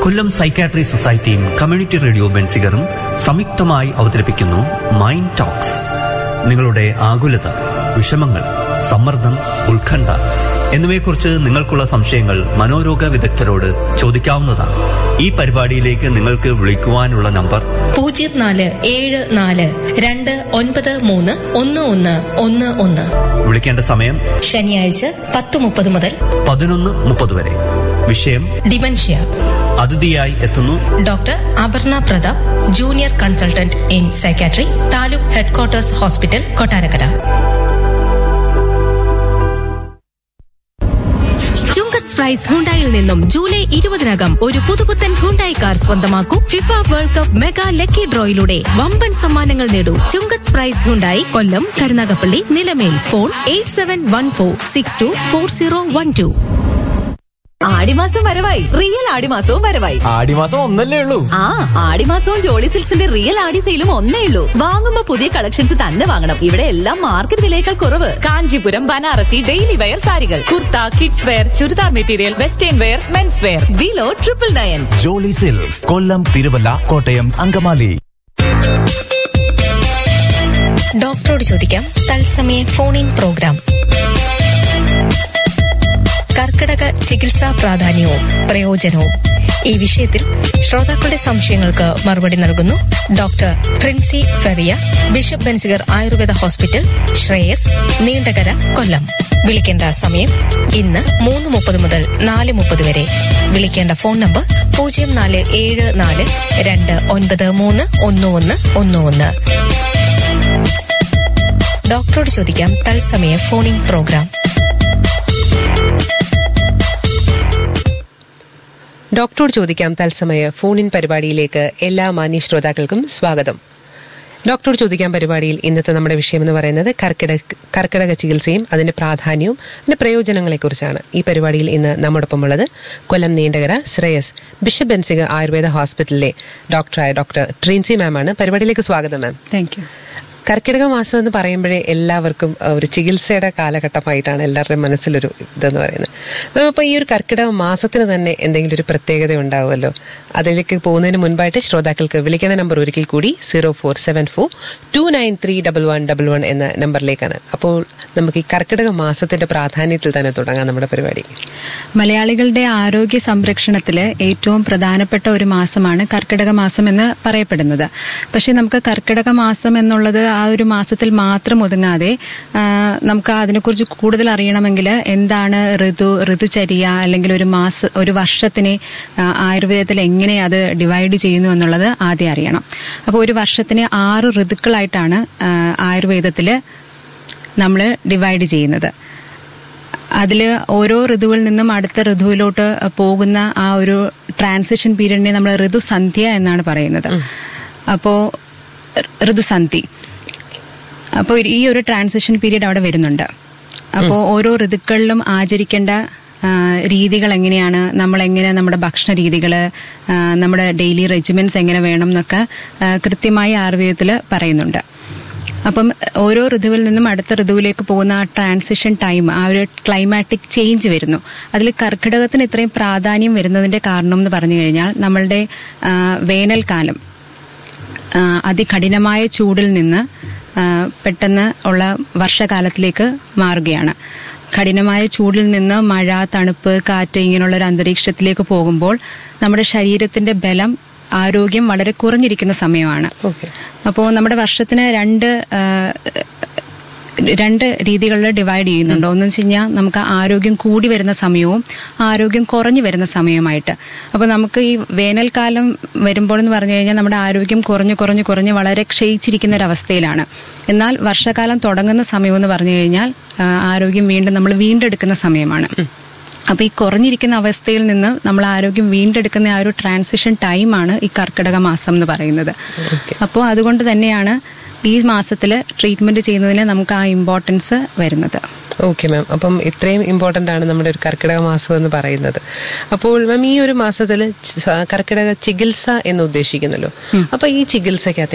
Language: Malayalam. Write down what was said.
കൊല്ലം സൈക്കാട്രി സൊസൈറ്റിയും കമ്മ്യൂണിറ്റി റേഡിയോ ബെൻസിഗറും സംയുക്തമായി അവതരിപ്പിക്കുന്നു മൈൻഡ് ടോക്സ് നിങ്ങളുടെ ആകുലത വിഷമങ്ങൾ സമ്മർദ്ദം ഉത്കണ്ഠ എന്നിവയെക്കുറിച്ച് നിങ്ങൾക്കുള്ള സംശയങ്ങൾ മനോരോഗ വിദഗ്ധരോട് ചോദിക്കാവുന്നതാണ് ഈ പരിപാടിയിലേക്ക് നിങ്ങൾക്ക് വിളിക്കുവാനുള്ള നമ്പർ പൂജ്യം നാല് ഏഴ് നാല് രണ്ട് ഒൻപത് മൂന്ന് ഒന്ന് ഒന്ന് ഒന്ന് ഒന്ന് വിളിക്കേണ്ട സമയം ശനിയാഴ്ച പത്ത് മുപ്പത് മുതൽ പതിനൊന്ന് മുപ്പത് വരെ വിഷയം ഡിമൻഷ്യ അതിഥിയായി എത്തുന്നു doctor Aparna Pratap junior consultant in psychiatry taluk headquarters hospital Kottarakkara Chungath prize ഹുണ്ടായിൽ നിന്നും ജൂലൈ ഇരുപതിനകം ഒരു പുതുപുത്തൻ ഹുണ്ടായി കാർ സ്വന്തമാക്കൂ FIFA world cup mega lucky ഡ്രോയിലൂടെ വമ്പൻ സമ്മാനങ്ങൾ നേടൂ Chungath prize Hyundai Kollam Karunagappally Nilamel phone eight seven one four six two four zero one two ആടിമാസം വരവായി റിയൽ ആടിമാസവും വരവായി ആടിമാസം ഒന്നല്ലേ ഉള്ളൂ ആ ആടിമാസവും ജോളി സിൽക്സിന്റെ റിയൽ ആടി സെയിലും ഒന്നേ ഉള്ളൂ വാങ്ങുമ്പോ പുതിയ കളക്ഷൻസ് തന്നെ വാങ്ങണം ഇവിടെ എല്ലാം മാർക്കറ്റ് വിലയേക്കാൾ കുറവ് കാഞ്ചീപുരം ബനാറസി ഡെയിലി വെയർ സാരികൾ kurta kids wear churidar material western wear men's wear below triple nine Jolly silks Kollam Thiruvalla Kottayam Angamaly ഡോക്ടറോട് ചോദിക്കാം തത്സമയ ഫോൺ ഇൻ പ്രോഗ്രാം കർക്കിടക ചികിത്സാ പ്രാധാന്യവും പ്രയോജനവും ഈ വിഷയത്തിൽ ശ്രോതാക്കളുടെ സംശയങ്ങൾക്ക് മറുപടി നൽകുന്നു doctor Princy Feria Bishop Benziger Ayurveda hospital Shreyas Neendakara Kollam വിളിക്കേണ്ട സമയം ഇന്ന് മൂന്ന് മുപ്പത് മുതൽ നാല് മുപ്പത് വരെ വിളിക്കേണ്ട ഫോൺ നമ്പർ പൂജ്യം നാല് ഏഴ് നാല് രണ്ട് ഒൻപത് മൂന്ന് ഒന്ന് ഒന്ന് ഒന്ന് ഒന്ന് ഡോക്ടറോട് ചോദിക്കാം തത്സമയ ഫോണിൻ പ്രോഗ്രാം ഡോക്ടറോട് ചോദിക്കാം തത്സമയ ഫോൺ ഇൻ പരിപാടിയിലേക്ക് എല്ലാ മാന്യ ശ്രോതാക്കൾക്കും സ്വാഗതം ഡോക്ടറോട് ചോദിക്കാൻ പരിപാടിയിൽ ഇന്നത്തെ നമ്മുടെ വിഷയം എന്ന് പറയുന്നത് കർക്കിടക കർക്കിടക ചികിത്സയും അതിന്റെ പ്രാധാന്യവും അതിന്റെ പ്രയോജനങ്ങളെക്കുറിച്ചാണ് ഈ പരിപാടിയിൽ ഇന്ന് നമ്മോടൊപ്പം ഉള്ളത് കൊല്ലം നീണ്ടകര ശ്രേയസ് ബിഷപ്പ് ബെൻസിക ആയുർവേദ ഹോസ്പിറ്റലിലെ ഡോക്ടറായ ഡോക്ടർ ട്രീൻസി മാം ആണ് പരിപാടിയിലേക്ക് സ്വാഗതം മാം താങ്ക് യു കർക്കിടക മാസം എന്ന് പറയുമ്പോഴേ എല്ലാവർക്കും അഹ്, ഒരു ചികിത്സയുടെ കാലഘട്ടമായിട്ടാണ് എല്ലാവരുടെയും മനസ്സിലൊരു ഇതെന്ന് പറയുന്നത് മാം അപ്പോൾ ഈ ഒരു കർക്കിടക മാസത്തിന് തന്നെ എന്തെങ്കിലും ഒരു പ്രത്യേകത ഉണ്ടാവുമല്ലോ അതിലേക്ക് പോകുന്നതിന് മുൻപായിട്ട് ശ്രോതാക്കൾക്ക് വിളിക്കേണ്ട നമ്പർ ഒരിക്കൽ കൂടി zero four seven four two nine three double one double one എന്ന നമ്പറിലേക്കാണ് അപ്പോൾ നമുക്ക് ഈ കർക്കിടക മാസത്തിന്റെ പ്രാധാന്യത്തിൽ തന്നെ തുടങ്ങാം നമ്മുടെ പരിപാടി മലയാളികളുടെ ആരോഗ്യ സംരക്ഷണത്തിൽ ഏറ്റവും പ്രധാനപ്പെട്ട ഒരു മാസമാണ് കർക്കിടക മാസം എന്ന് പറയപ്പെടുന്നത് പക്ഷേ നമുക്ക് കർക്കിടക മാസം എന്നുള്ളത് ആ ഒരു മാസത്തിൽ മാത്രം ഒതുങ്ങാതെ ആ, നമുക്ക് അതിനെക്കുറിച്ച് കൂടുതൽ അറിയണമെങ്കിൽ എന്താണ് ഋതു ഋതുചര്യ അല്ലെങ്കിൽ ഒരു മാസ ഒരു വർഷത്തിനെ ആ, ആയുർവേദത്തിൽ എങ്ങനെ അത് ഡിവൈഡ് ചെയ്യുന്നു എന്നുള്ളത് ആദ്യം അറിയണം അപ്പോൾ ഒരു വർഷത്തിന് ആറ് ഋതുക്കളായിട്ടാണ് ആയുർവേദത്തിൽ നമ്മൾ ഡിവൈഡ് ചെയ്യുന്നത് അതിൽ ഓരോ ഋതുവിൽ നിന്നും അടുത്ത ഋതുവിലോട്ട് പോകുന്ന ആ ഒരു ട്രാൻസിഷൻ പീരീഡിനെ നമ്മൾ ഋതുസന്ധ്യ എന്നാണ് പറയുന്നത് അപ്പോൾ ഋതുസന്ധി അപ്പോൾ ഈ ഒരു ട്രാൻസിഷൻ പീരീഡ് അവിടെ വരുന്നുണ്ട് അപ്പോൾ ഓരോ ഋതുക്കളിലും ആചരിക്കേണ്ട ആ, രീതികൾ എങ്ങനെയാണ് നമ്മൾ എങ്ങനെ നമ്മുടെ ഭക്ഷണ രീതികൾ നമ്മുടെ ഡെയിലി റെജിമെന്റ്സ് എങ്ങനെ വേണം എന്നൊക്കെ ആ, കൃത്യമായി ആയുർവേദത്തിൽ പറയുന്നുണ്ട് അപ്പം ഓരോ ഋതുവിൽ നിന്നും അടുത്ത ഋതുവിലേക്ക് പോകുന്ന ആ ട്രാൻസിഷൻ ടൈം ആ ഒരു ക്ലൈമാറ്റിക് ചേഞ്ച് വരുന്നു അതിൽ കർക്കിടകത്തിന് ഇത്രയും പ്രാധാന്യം വരുന്നതിന്റെ കാരണം എന്ന് പറഞ്ഞു കഴിഞ്ഞാൽ നമ്മളുടെ ആ, വേനൽക്കാലം ആ, അതികഠിനമായ ചൂടിൽ നിന്ന് ആ, പെട്ടെന്ന് ഉള്ള വർഷകാലത്തിലേക്ക് മാറുകയാണ് കഠിനമായ ചൂടിൽ നിന്ന് മഴ തണുപ്പ് കാറ്റ് ഇങ്ങനെയുള്ള ഒരു അന്തരീക്ഷത്തിലേക്ക് പോകുമ്പോൾ നമ്മുടെ ശരീരത്തിന്റെ ബലം ആരോഗ്യം വളരെ കുറഞ്ഞിരിക്കുന്ന സമയമാണ് അപ്പോൾ നമ്മുടെ വർഷത്തിന് രണ്ട് ആ, രണ്ട് രീതികളിൽ ഡിവൈഡ് ചെയ്യുന്നുണ്ട് ഒന്ന് വെച്ച് കഴിഞ്ഞാൽ നമുക്ക് ആരോഗ്യം കൂടി വരുന്ന സമയവും ആരോഗ്യം കുറഞ്ഞു വരുന്ന സമയവുമായിട്ട് അപ്പോൾ നമുക്ക് ഈ വേനൽക്കാലം വരുമ്പോൾ എന്ന് പറഞ്ഞു കഴിഞ്ഞാൽ നമ്മുടെ ആരോഗ്യം കുറഞ്ഞു കുറഞ്ഞു കുറഞ്ഞ് വളരെ ക്ഷയിച്ചിരിക്കുന്ന ഒരു അവസ്ഥയിലാണ് എന്നാൽ വർഷകാലം തുടങ്ങുന്ന സമയം എന്ന് പറഞ്ഞു കഴിഞ്ഞാൽ ആ, ആരോഗ്യം വീണ്ടും നമ്മൾ വീണ്ടെടുക്കുന്ന സമയമാണ് അപ്പോൾ ഈ കുറഞ്ഞിരിക്കുന്ന അവസ്ഥയിൽ നിന്ന് നമ്മൾ ആരോഗ്യം വീണ്ടെടുക്കുന്ന ആ ഒരു ട്രാൻസിഷൻ ടൈമാണ് ഈ കർക്കിടക മാസം എന്ന് പറയുന്നത് അപ്പോൾ അതുകൊണ്ട് തന്നെയാണ് ഈ മാസത്തിൽ ട്രീറ്റ്മെന്റ് ചെയ്യുന്നതിന് നമുക്ക് ആ ഇമ്പോർട്ടൻസ് വരുന്നത് ഓക്കെ മാം അപ്പം ഇത്രയും ഇമ്പോർട്ടന്റ് ആണ് നമ്മുടെ ഒരു കർക്കിടക മാസം എന്ന് പറയുന്നത് അപ്പോൾ മാം ഈ ഒരു മാസത്തിൽ കർക്കിടക ചികിത്സ എന്ന് ഉദ്ദേശിക്കുന്നല്ലോ അപ്പൊ ഈ ചികിത്സക്കകത്ത്